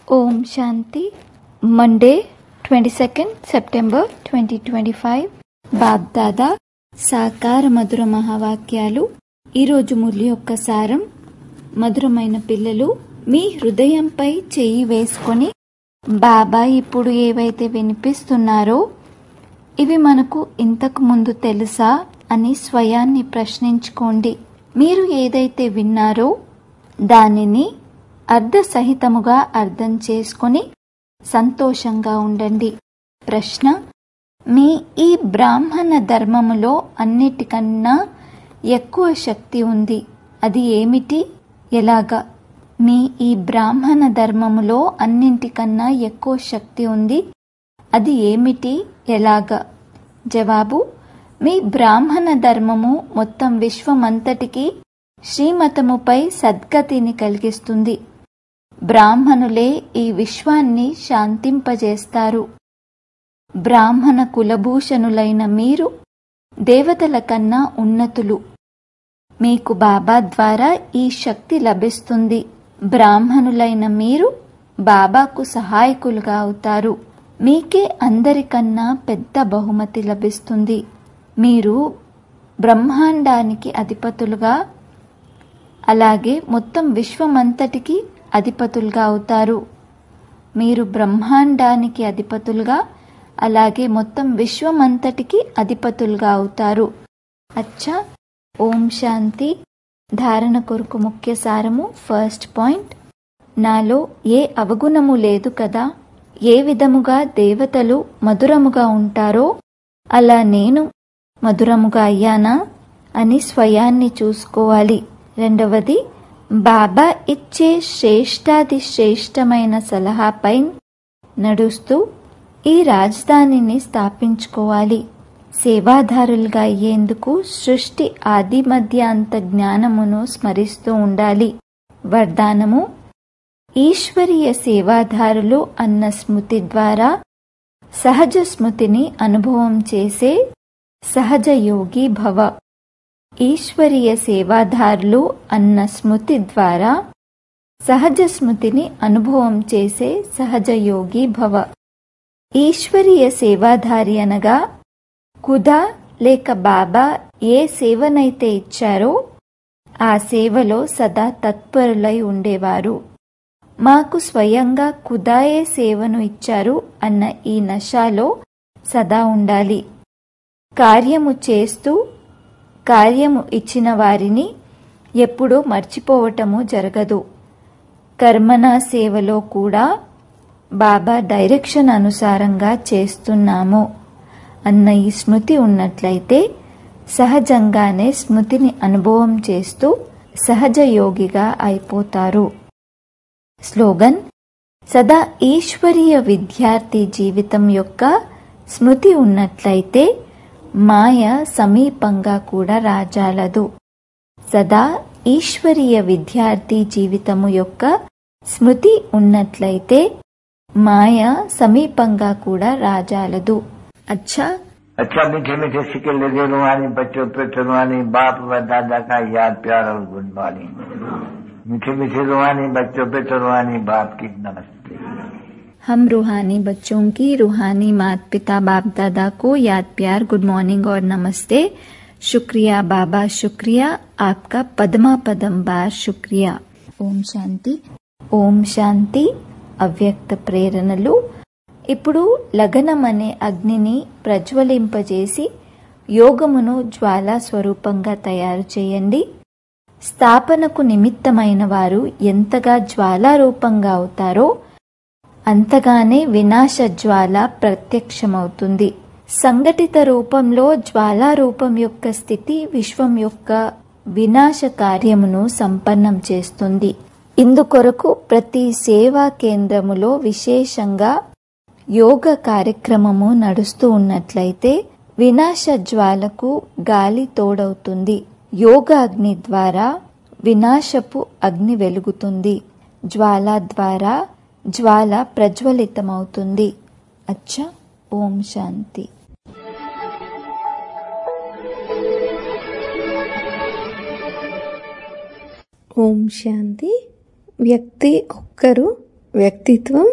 ఓం శాంతి Monday twenty second September twenty twenty five Bapdada సాకార మధుర మహావాక్యాలు ఈరోజు మురళి యొక్క సారం మధురమైన పిల్లలు మీ హృదయంపై చెయ్యి వేసుకొని బాబా ఇప్పుడు ఏవైతే వినిపిస్తున్నారో ఇవి మనకు ఇంతకు ముందు తెలుసా అని స్వయాన్ని ప్రశ్నించుకోండి మీరు ఏదైతే విన్నారో దానిని అర్ధసహితముగా అర్థం చేసుకొని సంతోషంగా ఉండండి ప్రశ్న మీ ఈ బ్రాహ్మణ ధర్మములో అన్నిటికన్నా ఎక్కువ శక్తి ఉంది అది ఏమిటి ఎలాగా మీ ఈ బ్రాహ్మణ ధర్మములో అన్నింటికన్నా ఎక్కువ శక్తి ఉంది అది ఏమిటి ఎలాగా జవాబు మీ బ్రాహ్మణ ధర్మము మొత్తం విశ్వమంతటికి శ్రీమతముపై సద్గతిని కలిగిస్తుంది బ్రాహ్మణులే ఈ విశ్వాన్ని శాంతింపజేస్తారు బ్రాహ్మణ కులభూషణులైన మీరు దేవతల కన్నా ఉన్నతులు మీకు బాబా ద్వారా ఈ శక్తి లభిస్తుంది బ్రాహ్మణులైన మీరు బాబాకు సహాయకులుగా అవుతారు మీకే అందరికన్నా పెద్ద బహుమతి లభిస్తుంది మీరు బ్రహ్మాండానికి అధిపతులుగా అలాగే మొత్తం విశ్వమంతటికి అధిపతులుగా అవుతారు మీరు బ్రహ్మాండానికి అధిపతులుగా అలాగే మొత్తం విశ్వమంతటికి అధిపతులుగా అవుతారు అచ్చా ఓం శాంతి ధారణ కొరకు ముఖ్య సారము ఫస్ట్ పాయింట్ నాలో ఏ అవగుణము లేదు కదా ఏ విధముగా దేవతలు మధురముగా ఉంటారో అలా నేను మధురముగా అయ్యానా అని స్వయాన్ని చూసుకోవాలి రెండవది బాబా ఇచ్చే శ్రేష్టాది శ్రేష్టమైన సలహాపై నడుస్తూ ఈ రాజధానిని స్థాపించుకోవాలి సేవాదారులుగా అయ్యేందుకు సృష్టి ఆది మధ్య అంత జ్ఞానమును స్మరిస్తూ ఉండాలి వరదానము ఈశ్వరీయ సేవాదారులు అన్న స్మృతి ద్వారా సహజ స్మృతిని అనుభవం చేసే సహజ యోగి భవ ఈశ్వరీయ సేవాదారులు అన్న స్మృతి ద్వారా సహజ స్మృతిని అనుభవం చేసే సహజ యోగి భవ ఈశ్వరీయ సేవాధారి అనగా కుదా లేక బాబా ఏ సేవనైతే ఇచ్చారో ఆ సేవలో సదా తత్పరులై ఉండేవారు మాకు స్వయంగా కుదాయే సేవను ఇచ్చారు అన్న ఈ నశాలో సదా ఉండాలి కార్యము చేస్తూ కార్యము ఇచ్చిన వారిని ఎప్పుడూ మర్చిపోవటము జరగదు కర్మన సేవలో కూడా బాబా డైరెక్షన్ అనుసారంగా చేస్తున్నాము అన్న ఈ స్మృతి ఉన్నట్లయితే సహజంగానే స్మృతిని అనుభవం చేస్తూ సహజ యోగిగా అయిపోతారు స్లోగన్ సదా ఈశ్వరీయ విద్యార్థి జీవితం యొక్క స్మృతి ఉన్నట్లయితే మాయ సమీపంగా కూడా రాజాలదు సదా ఈశ్వరీయ విద్యార్థి జీవితము యొక్క స్మృతి ఉన్నట్లయితే మాయ సమీపంగా కూడా రాజాలదు అచ్చా अच्छा मीठे मीठे सिक्के लगे रुहानी बच्चों पे रुहानी बाप व दादा का याद प्यार और गुड मॉर्निंग मीठे मीठे रुहानी बच्चों पे रुहानी बाप की नमस्ते हम रूहानी बच्चों की रूहानी माता पिता बाप दादा को याद प्यार गुड मॉर्निंग और नमस्ते शुक्रिया बाबा शुक्रिया आपका पद्मा पदम बार शुक्रिया ఓం శాంతి ఓం శాంతి అవ్యక్త ప్రేరణలు ఇప్పుడు లగనం అనే అగ్నిని ప్రజ్వలింపజేసి యోగమును జ్వాలా స్వరూపంగా తయారు చేయండి స్థాపనకు నిమిత్తమైన వారు ఎంతగా జ్వాలారూపంగా అవుతారో అంతగానే వినాశ జ్వాల ప్రత్యక్షమవుతుంది సంఘటిత రూపంలో జ్వాలా రూపం యొక్క స్థితి విశ్వం యొక్క వినాశ కార్యమును సంపన్నం చేస్తుంది ఇందుకొరకు ప్రతి సేవా కేంద్రములో విశేషంగా యోగ కార్యక్రమము నడుస్తూ ఉన్నట్లయితే వినాశ జ్వాలకు గాలి తోడవుతుంది యోగ అగ్ని ద్వారా వినాశపు అగ్ని వెలుగుతుంది జ్వాల ద్వారా జ్వాల ప్రజ్వలితమవుతుంది అచ్చా ఓం శాంతి ఓం శాంతి వ్యక్తి ఒక్కరు వ్యక్తిత్వం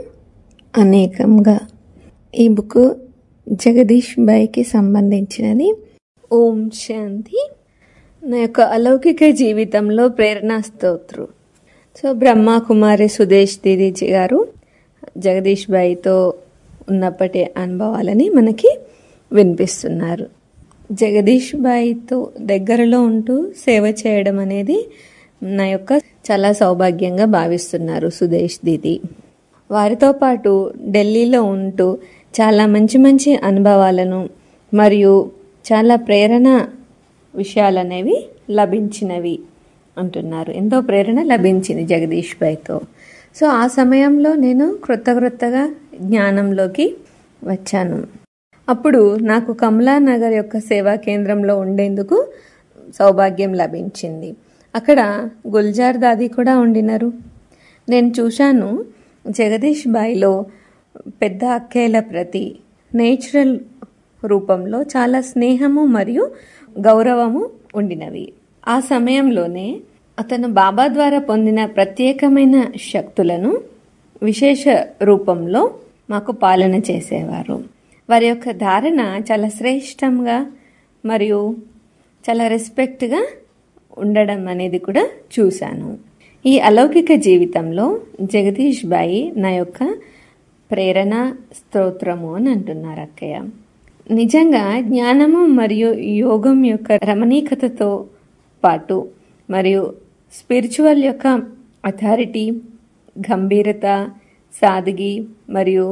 అనేకంగా ఈ బుక్ జగదీష్ బాయ్కి సంబంధించినది ఓం శాంతి నా యొక్క అలౌకిక జీవితంలో ప్రేరణా స్తోత్రు సో బ్రహ్మ కుమారి సుదేశ్ దీదీజీ గారు జగదీష్ బాయ్తో ఉన్నప్పటి అనుభవాలని మనకి వినిపిస్తున్నారు జగదీష్ బాయ్తో దగ్గరలో ఉంటూ సేవ చేయడం అనేది నా యొక్క చాలా సౌభాగ్యంగా భావిస్తున్నారు సుదేశ్ దీది వారితో పాటు ఢిల్లీలో ఉంటూ చాలా మంచి మంచి అనుభవాలను మరియు చాలా ప్రేరణ విషయాలనేవి లభించినవి అంటున్నారు ఎంతో ప్రేరణ లభించింది జగదీష్ భాయ్తో సో ఆ సమయంలో నేను క్రొత్త క్రొత్తగా జ్ఞానంలోకి వచ్చాను అప్పుడు నాకు కమలానగర్ యొక్క సేవా కేంద్రంలో ఉండేందుకు సౌభాగ్యం లభించింది అక్కడ గుల్జార్ దాది కూడా ఉండినారు నేను చూశాను జగదీష్ బాయిలో పెద్ద అక్కేల ప్రతి నేచురల్ రూపంలో చాలా స్నేహము మరియు గౌరవము ఉండినవి ఆ సమయంలోనే అతను బాబా ద్వారా పొందిన ప్రత్యేకమైన శక్తులను విశేష రూపంలో మాకు పాలన చేసేవారు వారి యొక్క ధారణ చాలా శ్రేష్టంగా మరియు చాలా రెస్పెక్ట్గా ఉండడం అనేది కూడా చూశాను ఈ అలౌకిక జీవితంలో జగదీష్ బాయి నా యొక్క ప్రేరణ స్తోత్రము అని అంటున్నారు అక్కయ్య నిజంగా జ్ఞానము మరియు యోగం యొక్క రమణీకతతో పాటు మరియు స్పిరిచువల్ యొక్క అథారిటీ గంభీరత సాదగి మరియు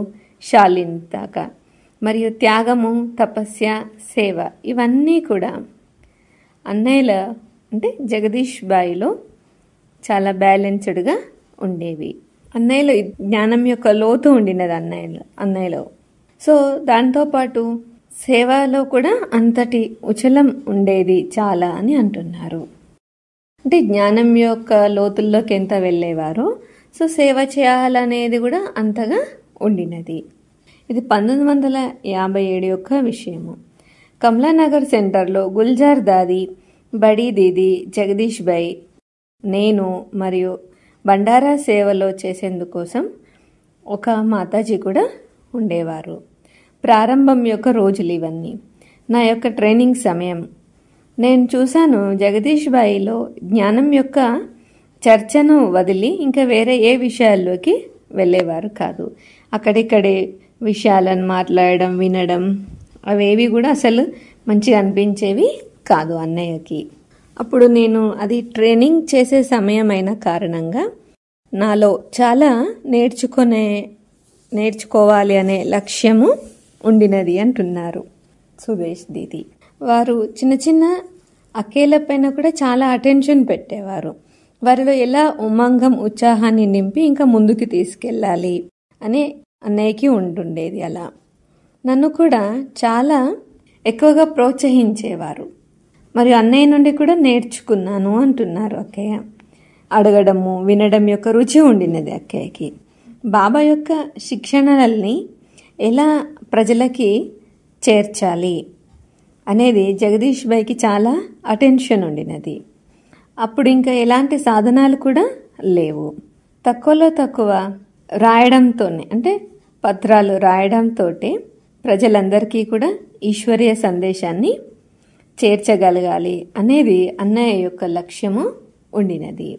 శాలీనత మరియు త్యాగము తపస్య సేవ ఇవన్నీ కూడా అన్నయ్యల అంటే జగదీష్ బాయిలో చాలా బ్యాలెన్స్డ్గా ఉండేవి అన్నయ్యలో జ్ఞానం యొక్క లోతు ఉండినది అన్నయ్యలో అన్నయ్యలో సో దాంతోపాటు సేవలో కూడా అంతటి ఉచలం ఉండేది చాలా అని అంటున్నారు అంటే జ్ఞానం యొక్క లోతుల్లోకి ఎంత వెళ్ళేవారో సో సేవ చేయాలనేది కూడా అంతగా ఉండినది ఇది పంతొమ్మిది వందల యాభై ఏడు యొక్క విషయము కమలానగర్ సెంటర్లో గుల్జార్ దాది బడీ దీది జగదీష్ బై నేను మరియు బండారా సేవలో చేసేందుకోసం ఒక మాతాజీ కూడా ఉండేవారు ప్రారంభం యొక్క రోజులు ఇవన్నీ నా యొక్క ట్రైనింగ్ సమయం నేను చూశాను జగదీష్ బాయిలో జ్ఞానం యొక్క చర్చను వదిలి ఇంకా వేరే ఏ విషయాల్లోకి వెళ్ళేవారు కాదు అక్కడిక్కడే విషయాలను మాట్లాడడం వినడం అవేవి కూడా అసలు మంచిగా అనిపించేవి కాదు అన్నయ్యకి అప్పుడు నేను అది ట్రైనింగ్ చేసే సమయం అయిన కారణంగా నాలో చాలా నేర్చుకునే నేర్చుకోవాలి అనే లక్ష్యము ఉండినది అంటున్నారు సుదేశ్ దీది వారు చిన్న చిన్న అకేలపైన కూడా చాలా అటెన్షన్ పెట్టేవారు వారిలో ఎలా ఉమంగం ఉత్సాహాన్ని నింపి ఇంకా ముందుకు తీసుకెళ్ళాలి అని అన్నయ్యకి ఉంటుండేది అలా నన్ను కూడా చాలా ఎక్కువగా ప్రోత్సహించేవారు మరియు అన్నయ్య నుండి కూడా నేర్చుకున్నాను అంటున్నారు అక్కయ్య అడగడము వినడం యొక్క రుచి ఉండినది అక్కయ్యకి బాబా యొక్క శిక్షణలని ఎలా ప్రజలకి చేర్చాలి అనేది జగదీష్ బాయ్కి చాలా అటెన్షన్ ఉండినది అప్పుడు ఇంకా ఎలాంటి సాధనాలు కూడా లేవు తక్కువలో తక్కువ రాయడంతోనే అంటే పత్రాలు రాయడంతో ప్రజలందరికీ కూడా ఈశ్వరీయ సందేశాన్ని చేర్చగలగాలి అనేది అన్నయ్య యొక్క లక్ష్యము ఉండినది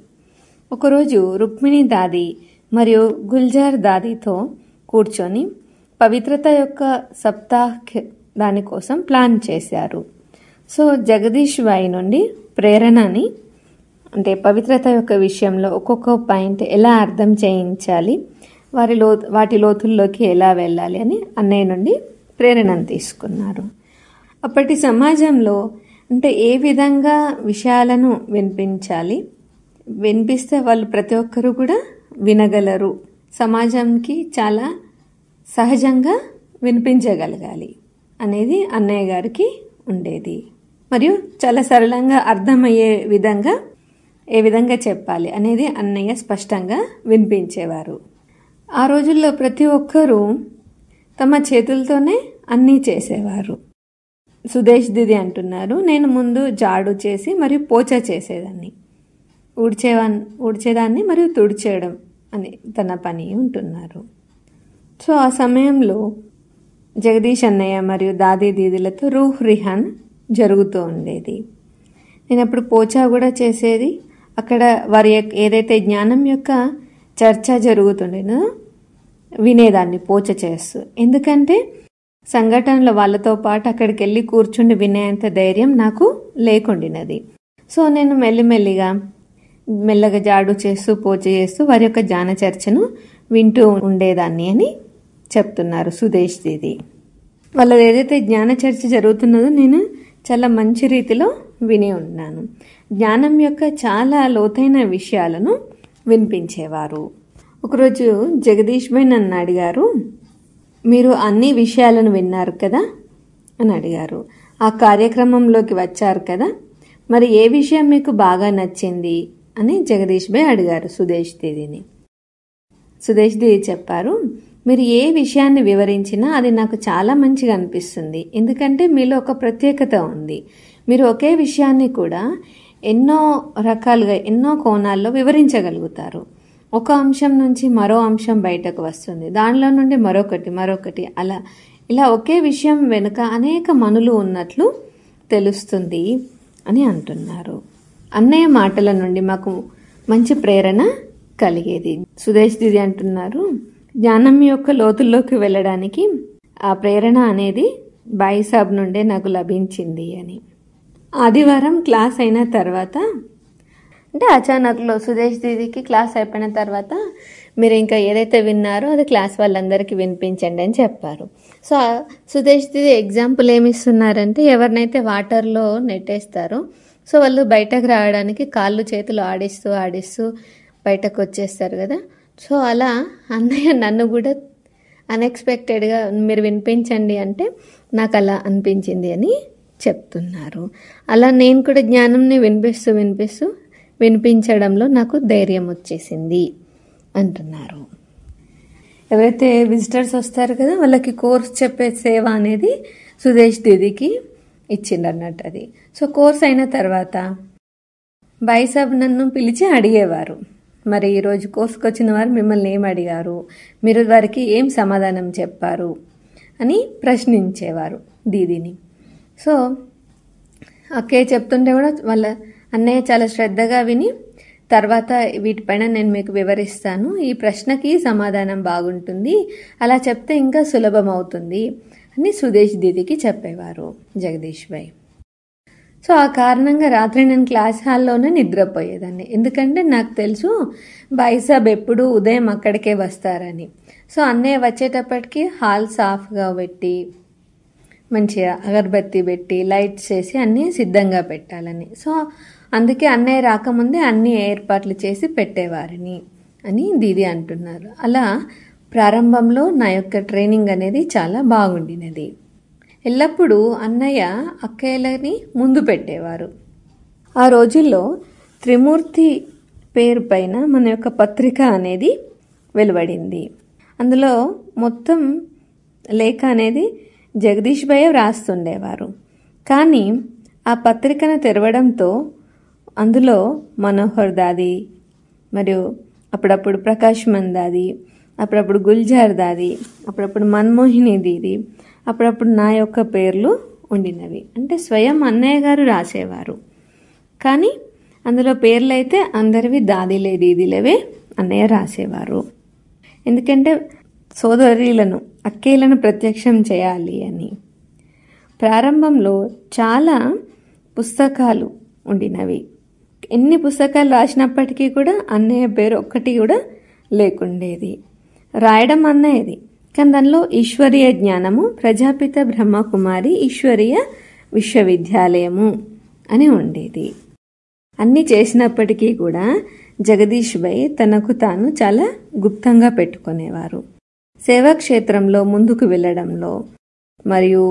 ఒకరోజు రుక్మిణి దాది మరియు గుల్జార్ దాదితో కూర్చొని పవిత్రత యొక్క సప్తాహ్ దానికోసం ప్లాన్ చేశారు సో జగదీష్ బాయి నుండి ప్రేరణని అంటే పవిత్రత యొక్క విషయంలో ఒక్కొక్క పాయింట్ ఎలా అర్థం చేయించాలి వారి లో వాటి లోతుల్లోకి ఎలా వెళ్ళాలి అని అన్నయ్య నుండి ప్రేరణను తీసుకున్నారు అప్పటి సమాజంలో అంటే ఏ విధంగా విషయాలను వినిపించాలి వినిపిస్తే వాళ్ళు ప్రతి ఒక్కరూ కూడా వినగలరు సమాజంకి చాలా సహజంగా వినిపించగలగాలి అనేది అన్నయ్య గారికి ఉండేది మరియు చాలా సరళంగా అర్థమయ్యే విధంగా ఏ విధంగా చెప్పాలి అనేది అన్నయ్య స్పష్టంగా వినిపించేవారు ఆ రోజుల్లో ప్రతి ఒక్కరూ తమ చేతులతోనే అన్నీ చేసేవారు సుదేశ్ దిది అంటున్నారు నేను ముందు జాడు చేసి మరియు పోచ చేసేదాన్ని ఊడ్చేవా ఊడ్చేదాన్ని మరియు తుడిచేయడం అని తన పని ఉంటున్నారు సో ఆ సమయంలో జగదీష్ అన్నయ్య మరియు దాదీ దీదీలతో రూహ్ రిహాన్ జరుగుతూ ఉండేది నేను అప్పుడు పోచా కూడా చేసేది అక్కడ వారి యొక్క ఏదైతే జ్ఞానం యొక్క చర్చ జరుగుతుండేనో వినేదాన్ని పోచ చేస్తూ ఎందుకంటే సంఘటనలో వాళ్ళతో పాటు అక్కడికి వెళ్ళి కూర్చుండి వినేంత ధైర్యం నాకు లేకుండినది సో నేను మెల్లిమెల్లిగా మెల్లగా జాడు చేస్తూ పోచ చేస్తూ వారి యొక్క జ్ఞాన చర్చను వింటూ ఉండేదాన్ని అని చెప్తున్నారు సుదేశ్ దీది వాళ్ళది ఏదైతే జ్ఞాన చర్చ జరుగుతున్నదో నేను చాలా మంచి రీతిలో విని ఉన్నాను జ్ఞానం యొక్క చాలా లోతైన విషయాలను వినిపించేవారు ఒకరోజు జగదీష్ భాయ్ నన్ను అడిగారు మీరు అన్ని విషయాలను విన్నారు కదా అని అడిగారు ఆ కార్యక్రమంలోకి వచ్చారు కదా మరి ఏ విషయం మీకు బాగా నచ్చింది అని జగదీష్ భాయ్ అడిగారు సుదేశ్ దీదిని సుదేశ్ దీది చెప్పారు మీరు ఏ విషయాన్ని వివరించినా అది నాకు చాలా మంచిగా అనిపిస్తుంది ఎందుకంటే మీలో ఒక ప్రత్యేకత ఉంది మీరు ఒకే విషయాన్ని కూడా ఎన్నో రకాలుగా ఎన్నో కోణాల్లో వివరించగలుగుతారు ఒక అంశం నుంచి మరో అంశం బయటకు వస్తుంది దానిలో నుండి మరొకటి మరొకటి అలా ఇలా ఒకే విషయం వెనుక అనేక మనులు ఉన్నట్లు తెలుస్తుంది అని అంటున్నారు అన్నయ్య మాటల నుండి మాకు మంచి ప్రేరణ కలిగేది సుదేశ్ దీది అంటున్నారు జ్ఞానం యొక్క లోతుల్లోకి వెళ్ళడానికి ఆ ప్రేరణ అనేది బాయి సాబ్ నుండే నాకు లభించింది అని ఆదివారం క్లాస్ అయిన తర్వాత అంటే అచానక్లో సుదేశ్ దీదికి క్లాస్ అయిపోయిన తర్వాత మీరు ఇంకా ఏదైతే విన్నారో అది క్లాస్ వాళ్ళందరికీ వినిపించండి అని చెప్పారు సో ఆ సుదేశ్ దీది ఎగ్జాంపుల్ ఏమి ఇస్తున్నారంటే ఎవరినైతే వాటర్లో నెట్టేస్తారో సో వాళ్ళు బయటకు రావడానికి కాళ్ళు చేతులు ఆడిస్తూ ఆడిస్తూ బయటకు వచ్చేస్తారు కదా సో అలా అన్నయ్య నన్ను కూడా అన్ఎక్స్పెక్టెడ్గా మీరు వినిపించండి అంటే నాకు అలా అనిపించింది అని చెప్తున్నారు అలా నేను కూడా జ్ఞానంని వినిపిస్తూ వినిపిస్తూ వినిపించడంలో నాకు ధైర్యం వచ్చేసింది అంటున్నారు ఎవరైతే విజిటర్స్ వస్తారు కదా వాళ్ళకి కోర్స్ చెప్పే సేవ అనేది సుదేశ్ దీదికి ఇచ్చిండన్నట్టు అది సో కోర్స్ అయిన తర్వాత బాయిసాబ్ నన్ను పిలిచి అడిగేవారు మరి ఈరోజు కోర్సుకు వచ్చిన వారు మిమ్మల్ని ఏం అడిగారు మీరు వారికి ఏం సమాధానం చెప్పారు అని ప్రశ్నించేవారు దీదిని సో అక్కే చెప్తుంటే కూడా వాళ్ళ అన్నయ్య చాలా శ్రద్ధగా విని తర్వాత వీటిపైన నేను మీకు వివరిస్తాను ఈ ప్రశ్నకి సమాధానం బాగుంటుంది అలా చెప్తే ఇంకా సులభం అవుతుంది అని సుదేశ్ దీదికి చెప్పేవారు జగదీష్ భాయ్ సో ఆ కారణంగా రాత్రి నేను క్లాస్ హాల్లోనే నిద్రపోయేదాన్ని ఎందుకంటే నాకు తెలుసు బాయిసాబ్ ఎప్పుడు ఉదయం అక్కడికే వస్తారని సో అన్నయ్య వచ్చేటప్పటికి హాల్ సాఫ్గా పెట్టి మంచిగా అగరబత్తి పెట్టి లైట్స్ చేసి అన్నీ సిద్ధంగా పెట్టాలని సో అందుకే అన్నయ్య రాకముందే అన్ని ఏర్పాట్లు చేసి పెట్టేవారిని అని దీది అంటున్నారు అలా ప్రారంభంలో నా యొక్క ట్రైనింగ్ అనేది చాలా బాగుండినది ఎల్లప్పుడూ అన్నయ్య అక్కయ్యలని ముందు పెట్టేవారు ఆ రోజుల్లో త్రిమూర్తి పేరు పైన మన యొక్క పత్రిక అనేది వెలువడింది అందులో మొత్తం లేఖ అనేది జగదీష్ భయ్య వ్రాస్తుండేవారు కానీ ఆ పత్రికను తెరవడంతో అందులో మనోహర్ దాది మరియు అప్పుడప్పుడు ప్రకాష్ మన్ దాది అప్పుడప్పుడు గుల్జార్ దాది అప్పుడప్పుడు మన్మోహిని దీది అప్పుడప్పుడు నా యొక్క పేర్లు ఉండినవి అంటే స్వయం అన్నయ్య గారు రాసేవారు కానీ అందులో పేర్లు అయితే అందరివి దాదిలే దీదిలవే అన్నయ్య రాసేవారు ఎందుకంటే సోదరీలను అక్కేలను ప్రత్యక్షం చేయాలి అని ప్రారంభంలో చాలా పుస్తకాలు ఉండినవి ఎన్ని పుస్తకాలు రాసినప్పటికీ కూడా అన్నయ్య పేరు ఒక్కటి కూడా లేకుండేది రాయడం అన్నయ్యది కానీ దానిలో ఈశ్వరీయ జ్ఞానము ప్రజాపిత బ్రహ్మకుమారి ఈశ్వరీయ విశ్వవిద్యాలయము అని ఉండేది అన్ని చేసినప్పటికీ కూడా జగదీష్ భాయ్ తనకు తాను చాలా గుప్తంగా పెట్టుకునేవారు సేవాక్షేత్రంలో ముందుకు వెళ్ళడంలో మరియు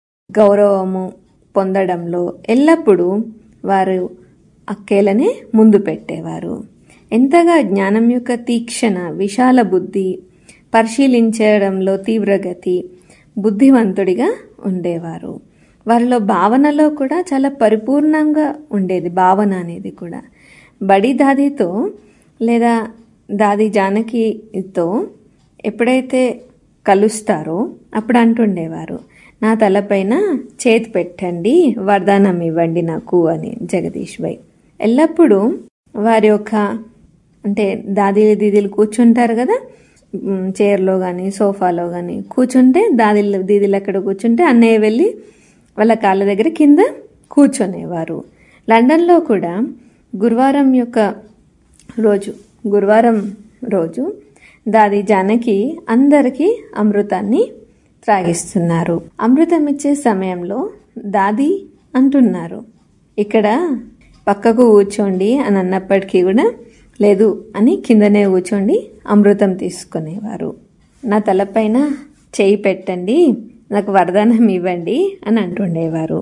గౌరవము పొందడంలో ఎల్లప్పుడూ వారు అక్కేలనే ముందు పెట్టేవారు ఎంతగా జ్ఞానం యొక్క తీక్షణ విశాల బుద్ధి పరిశీలించడంలో తీవ్రగతి బుద్ధివంతుడిగా ఉండేవారు వారిలో భావనలో కూడా చాలా పరిపూర్ణంగా ఉండేది భావన అనేది కూడా బడి దాదితో లేదా దాది జానకితో ఎప్పుడైతే కలుస్తారో అప్పుడు అంటుండేవారు నా తలపైన చేతి పెట్టండి వరదానం ఇవ్వండి నాకు అని జగదీష్ భాయ్ ఎల్లప్పుడూ వారి యొక్క అంటే దాదీలు దీదీలు కూర్చుంటారు కదా మ్, చైర్లో కానీ సోఫాలో కానీ కూర్చుంటే దాదీలు దీదీలు అక్కడ కూర్చుంటే అన్నయ్య వెళ్ళి వాళ్ళ కాళ్ళ దగ్గర కింద కూర్చొనేవారు లండన్లో కూడా గురువారం యొక్క రోజు గురువారం రోజు దాది జానకి అందరికీ అమృతాన్ని త్రాగిస్తున్నారు అమృతం ఇచ్చే సమయంలో దాది అంటున్నారు ఇక్కడ పక్కకు కూర్చోండి అని అన్నప్పటికీ కూడా లేదు అని కిందనే కూర్చోండి అమృతం తీసుకునేవారు నా తలపైన చేయి పెట్టండి నాకు వరదానం ఇవ్వండి అని అంటుండేవారు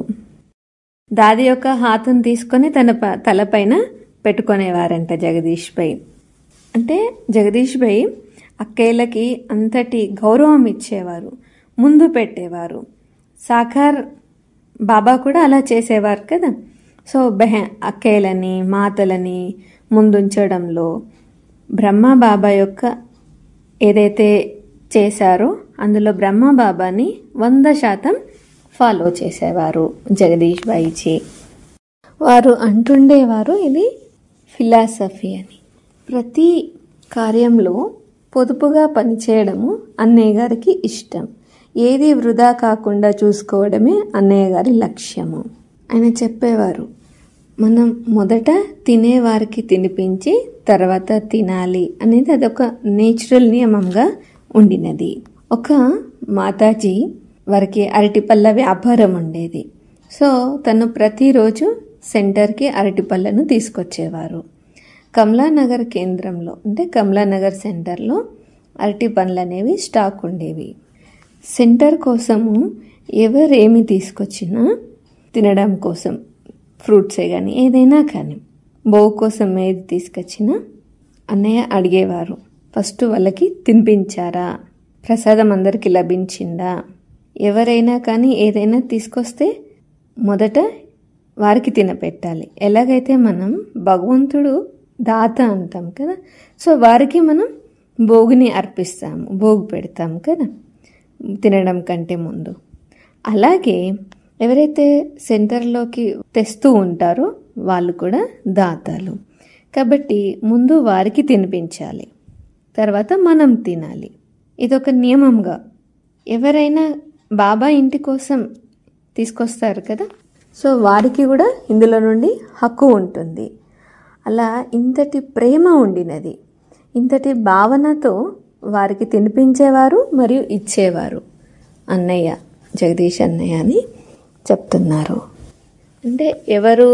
దాది యొక్క హాతును తీసుకొని తన ప- తలపైన పెట్టుకునేవారంట జగదీష్ భాయ్ అంటే జగదీష్ భాయ్ అక్కేళ్ళకి అంతటి గౌరవం ఇచ్చేవారు ముందు పెట్టేవారు సాకార్ బాబా కూడా అలా చేసేవారు కదా సో బెహ అక్కేలని మాతలని ముందుంచడంలో బ్రహ్మ బాబా యొక్క ఏదైతే చేశారో అందులో బ్రహ్మ బాబాని వంద శాతం ఫాలో చేసేవారు జగదీష్ బాయిజీ వారు అంటుండేవారు ఇది ఫిలాసఫీ అని ప్రతి కార్యంలో పొదుపుగా పనిచేయడము అన్నయ్య గారికి ఇష్టం ఏది వృధా కాకుండా చూసుకోవడమే అన్నయ్య గారి లక్ష్యము ఆయన చెప్పేవారు మనం మొదట తినేవారికి తినిపించి తర్వాత తినాలి అనేది అదొక నేచురల్ నియమంగా ఉండినది ఒక మాతాజీ వారికి అరటిపళ్ళ వ్యాపారం ఉండేది సో తను ప్రతిరోజు సెంటర్కి అరటిపళ్ళను తీసుకొచ్చేవారు కమలానగర్ కేంద్రంలో అంటే కమలానగర్ సెంటర్లో అరటి పండ్లు అనేవి స్టాక్ ఉండేవి సెంటర్ కోసము ఎవరేమి తీసుకొచ్చినా తినడం కోసం ఫ్రూట్సే కానీ ఏదైనా కానీ బోవు కోసం ఏది తీసుకొచ్చినా అన్నయ్య అడిగేవారు ఫస్ట్ వాళ్ళకి తినిపించారా ప్రసాదం అందరికీ లభించిందా ఎవరైనా కానీ ఏదైనా తీసుకొస్తే మొదట వారికి తినపెట్టాలి ఎలాగైతే మనం భగవంతుడు దాత అంటాం కదా సో వారికి మనం భోగిని అర్పిస్తాము భోగు పెడతాం కదా తినడం కంటే ముందు అలాగే ఎవరైతే సెంటర్లోకి తెస్తూ ఉంటారో వాళ్ళు కూడా దాతలు కాబట్టి ముందు వారికి తినిపించాలి తర్వాత మనం తినాలి ఇదొక నియమంగా ఎవరైనా బాబా ఇంటి కోసం తీసుకొస్తారు కదా సో వారికి కూడా ఇందులో నుండి హక్కు ఉంటుంది అలా ఇంతటి ప్రేమ ఉండినది ఇంతటి భావనతో వారికి తినిపించేవారు మరియు ఇచ్చేవారు అన్నయ్య జగదీష్ అన్నయ్య అని చెప్తున్నారు అంటే ఎవరు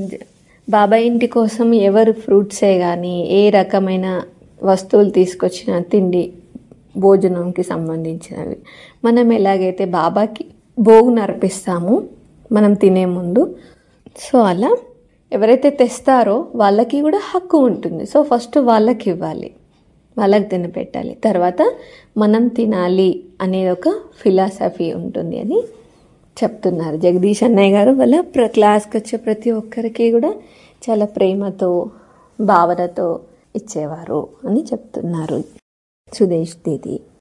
బాబా ఇంటి కోసం ఎవరు ఫ్రూట్సే కానీ ఏ రకమైన వస్తువులు తీసుకొచ్చిన తిండి భోజనంకి సంబంధించినవి మనం ఎలాగైతే బాబాకి భోగును అర్పిస్తామో మనం తినే ముందు సో అలా ఎవరైతే తెస్తారో వాళ్ళకి కూడా హక్కు ఉంటుంది సో ఫస్ట్ వాళ్ళకి ఇవ్వాలి వాళ్ళకి తినపెట్టాలి తర్వాత మనం తినాలి అనేది ఒక ఫిలాసఫీ ఉంటుంది అని చెప్తున్నారు జగదీష్ అన్నయ్య గారు వాళ్ళ ప్ర క్లాస్కి వచ్చే ప్రతి ఒక్కరికి కూడా చాలా ప్రేమతో భావనతో ఇచ్చేవారు అని చెప్తున్నారు సుదేష్ దీది